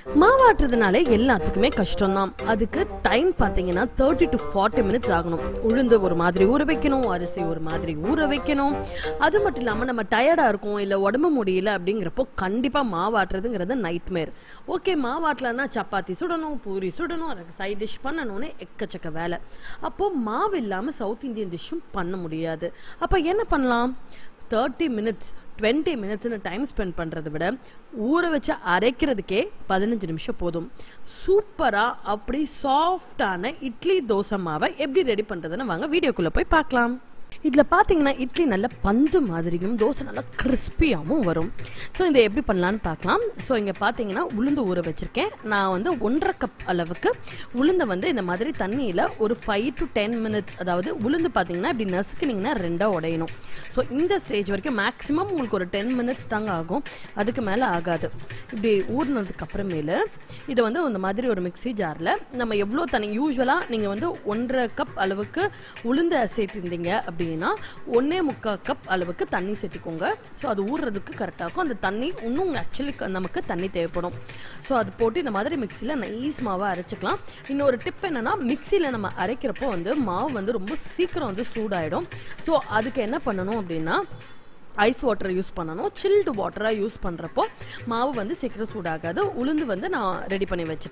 மாவாட்டுறதுனாலே எல்லாத்துக்குமே கஷ்டம்தான் அதுக்கு டைம் பார்த்தீங்கன்னா தேர்ட்டி டு ஃபார்ட்டி மினிட்ஸ் ஆகணும் உளுந்து ஒரு மாதிரி ஊற வைக்கணும் அரிசி ஒரு மாதிரி ஊற வைக்கணும் அது மட்டும் இல்லாமல் நம்ம டயர்டாக இருக்கும் இல்லை உடம்பு முடியல அப்படிங்கிறப்போ கண்டிப்பாக மாவாட்டுறதுங்கிறது நைட்மேர் ஓகே மாவாட்டலன்னா சப்பாத்தி சுடணும் பூரி சுடணும் அதுக்கு சைட் டிஷ் பண்ணணும்னு எக்கச்சக்க வேலை அப்போ மாவு இல்லாமல் சவுத் இந்தியன் டிஷ்ஷும் பண்ண முடியாது அப்போ என்ன பண்ணலாம் தேர்ட்டி மினிட்ஸ் டுவெண்ட்டி மினிட்ஸ்னு டைம் ஸ்பெண்ட் பண்ணுறதை விட ஊற வச்சு அரைக்கிறதுக்கே பதினஞ்சு நிமிஷம் போதும் சூப்பராக அப்படி சாஃப்டான இட்லி தோசை மாவை எப்படி ரெடி பண்ணுறதுன்னு வாங்க வீடியோக்குள்ளே போய் பார்க்கலாம் இதில் பார்த்தீங்கன்னா இட்லி நல்ல பந்து மாதிரியும் தோசை நல்லா கிறிஸ்பியாகவும் வரும் ஸோ இதை எப்படி பண்ணலான்னு பார்க்கலாம் ஸோ இங்கே பார்த்தீங்கன்னா உளுந்து ஊற வச்சுருக்கேன் நான் வந்து ஒன்றரை கப் அளவுக்கு உளுந்தை வந்து இந்த மாதிரி தண்ணியில் ஒரு ஃபைவ் டு டென் மினிட்ஸ் அதாவது உளுந்து பார்த்தீங்கன்னா இப்படி நசுக்குனிங்கன்னா ரெண்டாக உடையணும் ஸோ இந்த ஸ்டேஜ் வரைக்கும் மேக்ஸிமம் உங்களுக்கு ஒரு டென் மினிட்ஸ் தாங்க ஆகும் அதுக்கு மேலே ஆகாது இப்படி ஊறினதுக்கு அப்புறமேலு இதை வந்து இந்த மாதிரி ஒரு மிக்ஸி ஜாரில் நம்ம எவ்வளோ தண்ணி யூஸ்வலாக நீங்கள் வந்து ஒன்றரை கப் அளவுக்கு உளுந்த சேர்த்திருந்தீங்க அப்படின்னா ஒன்றே முக்கால் கப் அளவுக்கு தண்ணி சேர்த்திக்கோங்க ஸோ அது ஊறுறதுக்கு கரெக்டாக இருக்கும் அந்த தண்ணி இன்னும் ஆக்சுவலி நமக்கு தண்ணி தேவைப்படும் ஸோ அது போட்டு இந்த மாதிரி மிக்சியில் நைஸ் மாவை அரைச்சிக்கலாம் இன்னொரு டிப் என்னன்னா மிக்சியில் நம்ம அரைக்கிறப்போ வந்து மாவு வந்து ரொம்ப சீக்கிரம் வந்து சூடாயிடும் ஸோ அதுக்கு என்ன பண்ணணும் அப்படின்னா ஐஸ் வாட்டர் யூஸ் பண்ணணும் சில்டு வாட்டராக யூஸ் பண்ணுறப்போ மாவு வந்து சீக்கிரம் சூடாகாது உளுந்து வந்து நான் ரெடி பண்ணி வச்சு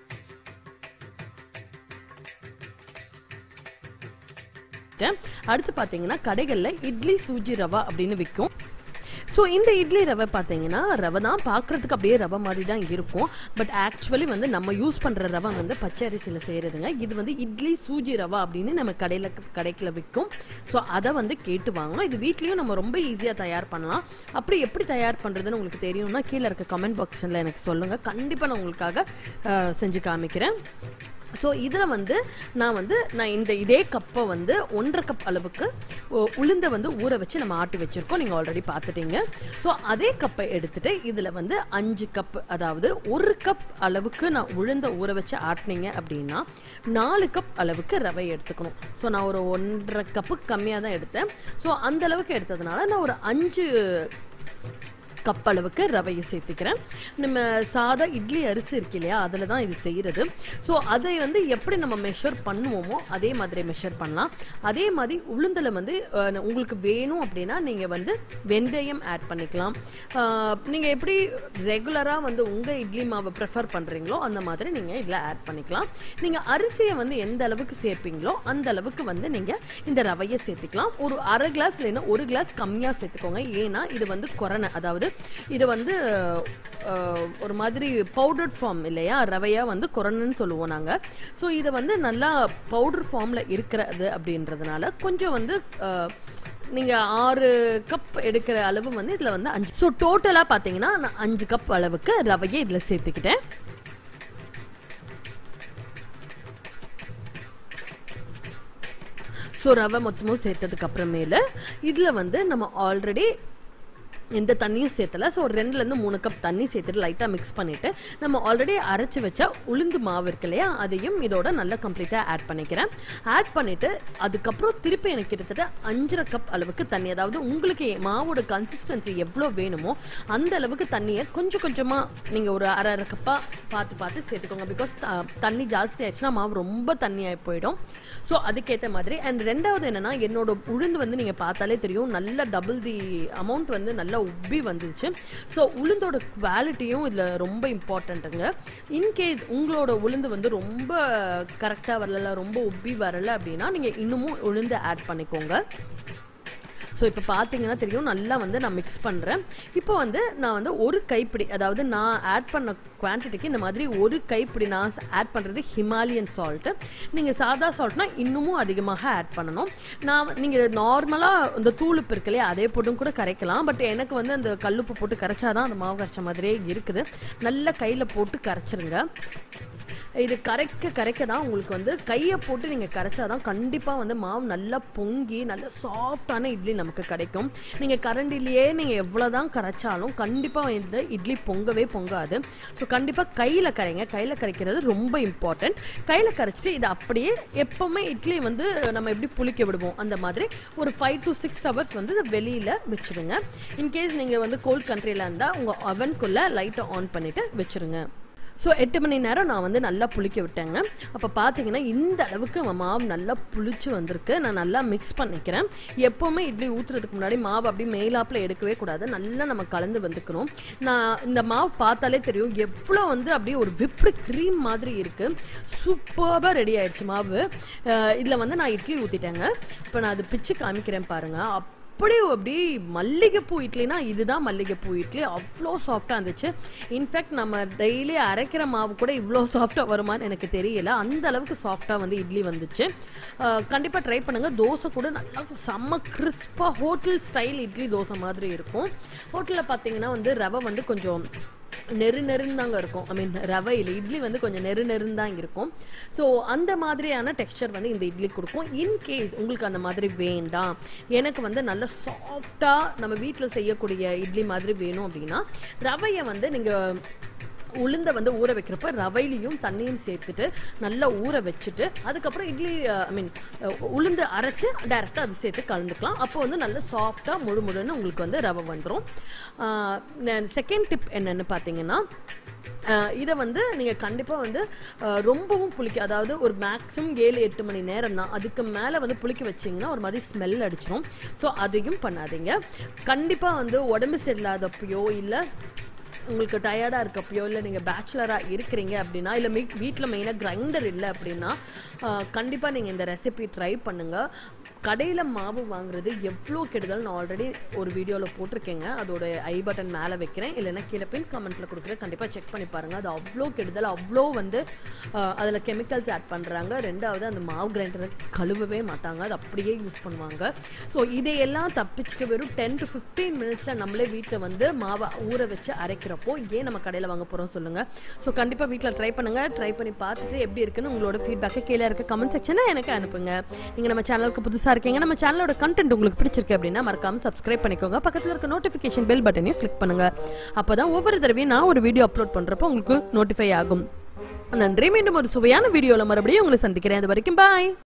அடுத்து பார்த்தீங்கன்னா கடைகளில் இட்லி சூஜி ரவா அப்படின்னு விற்கும் ஸோ இந்த இட்லி ரவை பார்த்தீங்கன்னா ரவை தான் பார்க்குறதுக்கு அப்படியே ரவை மாதிரி தான் இருக்கும் பட் ஆக்சுவலி வந்து நம்ம யூஸ் பண்ணுற ரவை வந்து பச்சை அரிசியில் செய்கிறதுங்க இது வந்து இட்லி சூஜி ரவா அப்படின்னு நம்ம கடையில் கடைக்கில் விற்கும் ஸோ அதை வந்து கேட்டு வாங்கணும் இது வீட்லேயும் நம்ம ரொம்ப ஈஸியாக தயார் பண்ணலாம் அப்படி எப்படி தயார் பண்ணுறதுன்னு உங்களுக்கு தெரியும்னா கீழே இருக்க கமெண்ட் பாக்ஸில் எனக்கு சொல்லுங்கள் கண்டிப்பாக நான் உங்களுக்காக அஹ், செஞ்சு காமிக்கிறேன் ஸோ இதில் வந்து நான் வந்து நான் இந்த இதே கப்பை வந்து ஒன்றரை கப் அளவுக்கு உ- உளுந்தை வந்து ஊற வச்சு நம்ம ஆட்டி வச்சுருக்கோம் நீங்கள் ஆல்ரெடி பார்த்துட்டீங்க ஸோ அதே கப்பை எடுத்துட்டு இதில் வந்து அஞ்சு கப் அதாவது ஒரு கப் அளவுக்கு நான் உளுந்த ஊற வச்சு ஆட்டினீங்க அப்படின்னா நாலு கப் அளவுக்கு ரவை எடுத்துக்கணும் ஸோ நான் ஒரு ஒன்றரை கப்பு கம்மியாக தான் எடுத்தேன் ஸோ அந்த அளவுக்கு எடுத்ததுனால நான் ஒரு அஞ்சு கப் அளவுக்கு ரவையை சேர்த்துக்கிறேன் நம்ம சாதா இட்லி அரிசி இருக்கு இல்லையா அதில் தான் இது செய்கிறது ஸோ அதை வந்து எப்படி நம்ம மெஷர் பண்ணுவோமோ அதே மாதிரி மெஷர் பண்ணலாம் அதே மாதிரி உளுந்தில் வந்து அஹ், உங்களுக்கு வேணும் அப்படின்னா நீங்கள் வந்து வெந்தயம் ஆட் பண்ணிக்கலாம் நீங்கள் எப்படி ரெகுலராக வந்து உங்கள் இட்லி மாவை ப்ரிஃபர் பண்ணுறீங்களோ அந்த மாதிரி நீங்கள் இதில் ஆட் பண்ணிக்கலாம் நீங்கள் அரிசியை வந்து எந்த அளவுக்கு சேர்ப்பீங்களோ அந்த அளவுக்கு வந்து நீங்கள் இந்த ரவையை சேர்த்துக்கலாம் ஒரு அரை கிளாஸ் இல்லைன்னா ஒரு கிளாஸ் கம்மியாக சேர்த்துக்கோங்க ஏன்னா இது வந்து குறைன அதாவது இது வந்து அஹ், ஒரு மாதிரி பவுடர்ட் ஃபார்ம் இல்லையா ரவையாக வந்து குறைன்னு சொல்லுவோம் நாங்கள் ஸோ இதை வந்து நல்லா பவுடர் ஃபார்மில் இருக்கிறது அப்படின்றதுனால கொஞ்சம் வந்து அஹ், நீங்கள் ஆறு கப் எடுக்கிற அளவு வந்து இதில் வந்து அஞ்சு ஸோ டோட்டலாக பார்த்தீங்கன்னா நான் அஞ்சு கப் அளவுக்கு ரவையை இதில் சேர்த்துக்கிட்டேன் ஸோ ரவை மொத்தமும் சேர்த்ததுக்கு அப்புறமேல இதில் வந்து நம்ம ஆல்ரெடி எந்த தண்ணியும் சேர்த்தல ஸோ ஒரு ரெண்டுலேருந்து மூணு கப் தண்ணி சேர்த்துட்டு லைட்டாக மிக்ஸ் பண்ணிவிட்டு நம்ம ஆல்ரெடி அரைச்சி வச்ச உளுந்து மாவு இருக்கு இல்லையா அதையும் இதோட நல்லா கம்ப்ளீட்டாக ஆட் பண்ணிக்கிறேன் ஆட் பண்ணிவிட்டு அதுக்கப்புறம் திருப்பி எனக்கு கிட்டத்தட்ட அஞ்சரை கப் அளவுக்கு தண்ணி அதாவது உங்களுக்கு மாவோட கன்சிஸ்டன்சி எவ்வளோ வேணுமோ அந்த அளவுக்கு தண்ணியை கொஞ்சம் கொஞ்சமாக நீங்கள் ஒரு அரை அரை கப்பாக பார்த்து பார்த்து சேர்த்துக்கோங்க பிகாஸ் தண்ணி ஜாஸ்தி ஆயிடுச்சுன்னா மாவு ரொம்ப தண்ணியாகி போயிடும் ஸோ அதுக்கேற்ற மாதிரி அண்ட் ரெண்டாவது என்னன்னா என்னோட உளுந்து வந்து நீங்கள் பார்த்தாலே தெரியும் நல்ல டபுள் தி அமௌண்ட் வந்து நல்லா உப்பி வந்துருச்சு ஸோ உளுந்தோட குவாலிட்டியும் இதில் ரொம்ப இம்பார்ட்டண்ட்டுங்க இன்கேஸ் உங்களோட உளுந்து வந்து ரொம்ப கரெக்டாக வரல ரொம்ப உப்பி வரல அப்படின்னா நீங்கள் இன்னமும் உளுந்து ஆட் பண்ணிக்கோங்க ஸோ இப்போ பார்த்தீங்கன்னா தெரியும் நல்லா வந்து நான் மிக்ஸ் பண்ணுறேன் இப்போ வந்து நான் வந்து ஒரு கைப்பிடி அதாவது நான் ஆட் பண்ண குவான்டிட்டிக்கு இந்த மாதிரி ஒரு கைப்பிடி நான் ஆட் பண்ணுறது ஹிமாலயன் சால்ட்டு நீங்கள் சாதா சால்ட்னா இன்னமும் அதிகமாக ஆட் பண்ணணும் நான் நீங்கள் நார்மலாக இந்த தூளுப்பு இருக்கு இல்லையா அதே போட்டும் கூட கரைக்கலாம் பட் எனக்கு வந்து அந்த கல்லுப்பு போட்டு கரைச்சாதான் அந்த மாவு கரைச்ச மாதிரியே இருக்குது நல்லா கையில் போட்டு கரைச்சிருங்க இது கரைக்க கரைக்க தான் உங்களுக்கு வந்து கையை போட்டு நீங்கள் கரைச்சாதான் கண்டிப்பாக வந்து மாவு நல்லா பொங்கி நல்ல சாஃப்டான இட்லி நமக்கு கிடைக்கும் நீங்கள் கரண்டிலேயே நீங்கள் எவ்வளோ தான் கரைச்சாலும் கண்டிப்பாக இந்த இட்லி பொங்கவே பொங்காது ஸோ கண்டிப்பாக கையில் கரைங்க கையில் கரைக்கிறது ரொம்ப இம்பார்ட்டன்ட் கையில் கரைச்சிட்டு இது அப்படியே எப்போவுமே இட்லி வந்து நம்ம எப்படி புளிக்க விடுவோம் அந்த மாதிரி ஒரு ஃபைவ் டு சிக்ஸ் ஹவர்ஸ் வந்து இதை வெளியில் வச்சுடுங்க இன்கேஸ் நீங்கள் வந்து கோல்ட் கண்ட்ரியில் இருந்தால் உங்கள் அவனுக்குள்ளே லைட்டை ஆன் பண்ணிவிட்டு வச்சுருங்க ஸோ எட்டு மணி நேரம் நான் வந்து நல்லா புளிக்க விட்டேங்க அப்போ பார்த்தீங்கன்னா இந்த அளவுக்கு மாவு நல்லா புளிச்சு வந்திருக்கு நான் நல்லா மிக்ஸ் பண்ணிக்கிறேன் எப்போவுமே இட்லி ஊற்றுறதுக்கு முன்னாடி மாவு அப்படியே மேலாப்பில் எடுக்கவே கூடாது நல்லா நம்ம கலந்து வந்துக்கணும் நான் இந்த மாவு பார்த்தாலே தெரியும் எவ்வளோ வந்து அப்படியே ஒரு விப்டு க்ரீம் மாதிரி இருக்குது சூப்பராக ரெடி ஆயிடுச்சு மாவு இதில் வந்து நான் இட்லி ஊற்றிட்டேங்க இப்போ நான் அது பிச்சு காமிக்கிறேன் பாருங்கள் அப்படி அப்படி மல்லிகைப்பூ இட்லினா இதுதான் மல்லிகைப்பூ இட்லி அவ்வளோ சாஃப்டாக இருந்துச்சு இன்ஃபேக்ட் நம்ம டெய்லி அரைக்கிற மாவு கூட இவ்வளோ சாஃப்டாக வருமான்னு எனக்கு தெரியல அந்த அளவுக்கு சாஃப்டாக வந்து இட்லி வந்துச்சு கண்டிப்பாக ட்ரை பண்ணுங்கள் தோசை கூட நல்லா செம்ம கிறிஸ்பாக ஹோட்டல் ஸ்டைல் இட்லி தோசை மாதிரி இருக்கும் ஹோட்டலில் பார்த்தீங்கன்னா வந்து ரவை வந்து கொஞ்சம் நெரு நெருன்னு தாங்க இருக்கும் ஐ மீன் ரவையில் இட்லி வந்து கொஞ்சம் நெரு நெருன்னு தான் இருக்கும் ஸோ அந்த மாதிரியான டெக்ஸ்சர் வந்து இந்த இட்லி கொடுக்கும் இன்கேஸ் உங்களுக்கு அந்த மாதிரி வேண்டாம் எனக்கு வந்து நல்ல சாஃப்டாக நம்ம வீட்டில் செய்யக்கூடிய இட்லி மாதிரி வேணும் அப்படின்னா ரவையை வந்து நீங்கள் உளுந்த வந்து ஊற வைக்கிறப்ப ரவையிலையும் தண்ணியும் சேர்த்துட்டு நல்லா ஊற வச்சுட்டு அதுக்கப்புறம் இட்லி ஐ மீன் உளுந்து அரைச்சு டைரெக்டாக அது சேர்த்து கலந்துக்கலாம் அப்போ வந்து நல்ல சாஃப்டாக முழு முழுன்னு உங்களுக்கு வந்து ரவை வந்துடும் செகண்ட் டிப் என்னன்னு பார்த்தீங்கன்னா இதை வந்து நீங்கள் கண்டிப்பாக வந்து ரொம்பவும் புளிக்க அதாவது ஒரு மேக்ஸிமம் ஏழு எட்டு மணி நேரம் தான் அதுக்கு மேலே வந்து புளிக்க வச்சிங்கன்னா ஒரு மாதிரி ஸ்மெல் அடிச்சிடும் ஸோ அதையும் பண்ணாதீங்க கண்டிப்பாக வந்து உடம்பு சரியில்லாதப்பையோ இல்லை உங்களுக்கு டயர்டாக இருக்கப்பயோ இல்லை நீங்கள் பேச்சுலராக இருக்கிறீங்க அப்படின்னா இல்லை மீ வீட்டில் மெயினாக கிரைண்டர் இல்லை அப்படின்னா கண்டிப்பாக நீங்கள் இந்த ரெசிபி ட்ரை பண்ணுங்கள் கடையில் மாவு வாங்குறது எவ்வளோ கெடுதல் நான் ஆல்ரெடி ஒரு வீடியோவில் போட்டிருக்கேங்க அதோட ஐ பட்டன் மேலே வைக்கிறேன் இல்லைன்னா கீழே பின் கமெண்ட்டில் கொடுக்குறேன் கண்டிப்பாக செக் பண்ணி பாருங்கள் அது அவ்வளோ கெடுதல் அவ்வளோ வந்து அதில் கெமிக்கல்ஸ் ஆட் பண்ணுறாங்க ரெண்டாவது அந்த மாவு கிரைண்டரை கழுவவே மாட்டாங்க அது அப்படியே யூஸ் பண்ணுவாங்க ஸோ இதையெல்லாம் தப்பிச்சுட்டு வெறும் டென் டு ஃபிஃப்டீன் மினிட்ஸில் நம்மளே வீட்டில் வந்து மாவை ஊற வச்சு அரைக்கிறப்போ ஏன் நம்ம கடையில் வாங்க போகிறோம் சொல்லுங்கள் ஸோ கண்டிப்பாக வீட்டில் ட்ரை பண்ணுங்கள் ட்ரை பண்ணி பார்த்துட்டு எப்படி இருக்குன்னு உங்களோட ஃபீட்பேக்கை கீழே இருக்க கமெண்ட் செக்ஷனில் எனக்கு அனுப்புங்க நீங்கள் நம்ம சேனலுக்கு புதுசாக இருக்கீங்க நம்ம சேனலோட கண்டென்ட் உங்களுக்கு பிடிச்சிருக்கு அப்படின்னா மறக்காம சப்ஸ்கிரைப் பண்ணிக்கோங்க பக்கத்தில் இருக்க நோட்டிஃபிகேஷன் பெல் பட்டனையும் கிளிக் பண்ணுங்க அப்பதான் ஒவ்வொரு தடவையும் நான் ஒரு வீடியோ அப்லோட் பண்றப்போ உங்களுக்கு நோட்டிஃபை ஆகும் நன்றி மீண்டும் ஒரு சுவையான வீடியோவில் மறுபடியும் உங்களை சந்திக்கிறேன் அது வரைக்கும் பாய்